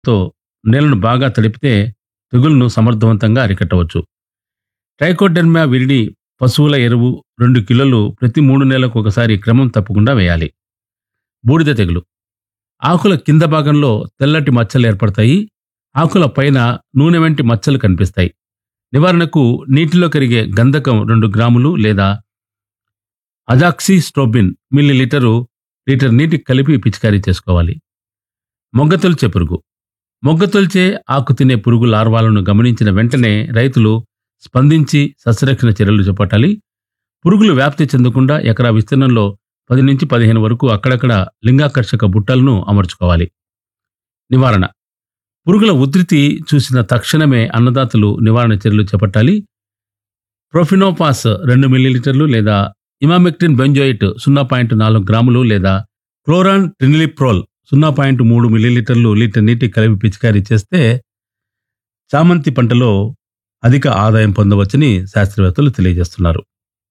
తో నేలను బాగా తడిపితే తెగుళ్లను సమర్థవంతంగా అరికట్టవచ్చు ట్రైకోడెర్మా విరిడి పశువుల ఎరువు రెండు కిలోలు ప్రతి మూడు నెలలకు ఒకసారి క్రమం తప్పకుండా వేయాలి బూడిద తెగులు ఆకుల కింద భాగంలో తెల్లటి మచ్చలు ఏర్పడతాయి ఆకుల పైన నూనె వంటి మచ్చలు కనిపిస్తాయి నివారణకు నీటిలో కరిగే గంధకం రెండు గ్రాములు లేదా అజాక్సిస్ట్రోబిన్ మిల్లీ లీటరు లీటర్ నీటికి కలిపి పిచికారీ చేసుకోవాలి మొగ్గతొలిచే పురుగు మొగ్గతొలిచే ఆకు తినే పురుగు లార్వాలను గమనించిన వెంటనే రైతులు స్పందించి సస్యరక్షణ చర్యలు చేపట్టాలి పురుగులు వ్యాప్తి చెందకుండా ఎకరా విస్తీర్ణంలో పది నుంచి పదిహేను వరకు అక్కడక్కడ లింగాకర్షక బుట్టలను అమర్చుకోవాలి నివారణ పురుగుల ఉధృతి చూసిన తక్షణమే అన్నదాతలు నివారణ చర్యలు చేపట్టాలి ప్రొఫినోపాస్ రెండు మిల్లీలీటర్లు లేదా ఇమామెక్టిన్ బెంజోయిట్ సున్నా పాయింట్ నాలుగు గ్రాములు లేదా క్లోరాన్ ట్రినిలిప్రోల్ సున్నా పాయింట్ మూడు మిల్లీలీటర్లు లీటర్ నీటి కలిపి పిచికారీ చేస్తే చామంతి పంటలో అధిక ఆదాయం పొందవచ్చని శాస్త్రవేత్తలు తెలియజేస్తున్నారు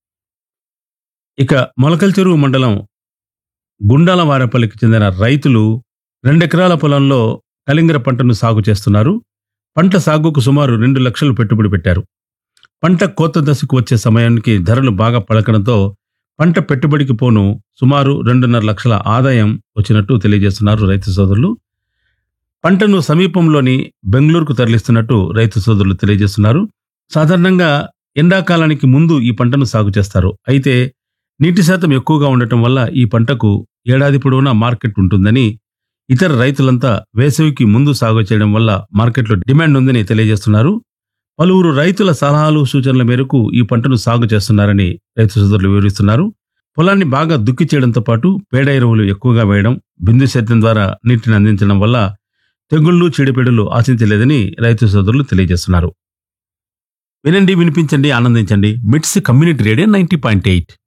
ఇక మొలకల చెరువు మండలం గుండాల వారపల్లికి చెందిన రైతులు రెండెకరాల పొలంలో కలింగర పంటను సాగు చేస్తున్నారు పంట సాగుకు సుమారు రెండు లక్షలు పెట్టుబడి పెట్టారు పంట కోత దశకు వచ్చే సమయానికి ధరలు బాగా పలకడంతో పంట పెట్టుబడికి పోను సుమారు రెండున్నర లక్షల ఆదాయం వచ్చినట్టు తెలియజేస్తున్నారు రైతు సోదరులు పంటను సమీపంలోని బెంగళూరుకు తరలిస్తున్నట్టు రైతు సోదరులు తెలియజేస్తున్నారు సాధారణంగా ఎండాకాలానికి ముందు ఈ పంటను సాగు చేస్తారు అయితే నీటి శాతం ఎక్కువగా ఉండటం వల్ల ఈ పంటకు ఏడాది పొడవునా మార్కెట్ ఉంటుందని ఇతర రైతులంతా వేసవికి ముందు సాగు చేయడం వల్ల మార్కెట్లో డిమాండ్ ఉందని తెలియజేస్తున్నారు పలువురు రైతుల సలహాలు సూచనల మేరకు ఈ పంటను సాగు చేస్తున్నారని రైతు సోదరులు వివరిస్తున్నారు పొలాన్ని బాగా దుక్కి చేయడంతో పాటు పేడ ఎరువులు ఎక్కువగా వేయడం బిందు సేద్యం ద్వారా నీటిని అందించడం వల్ల తెగుళ్లు చీడపీడలు ఆశించలేదని రైతు సోదరులు తెలియజేస్తున్నారు వినండి వినిపించండి ఆనందించండి MITS community radio ninety point eight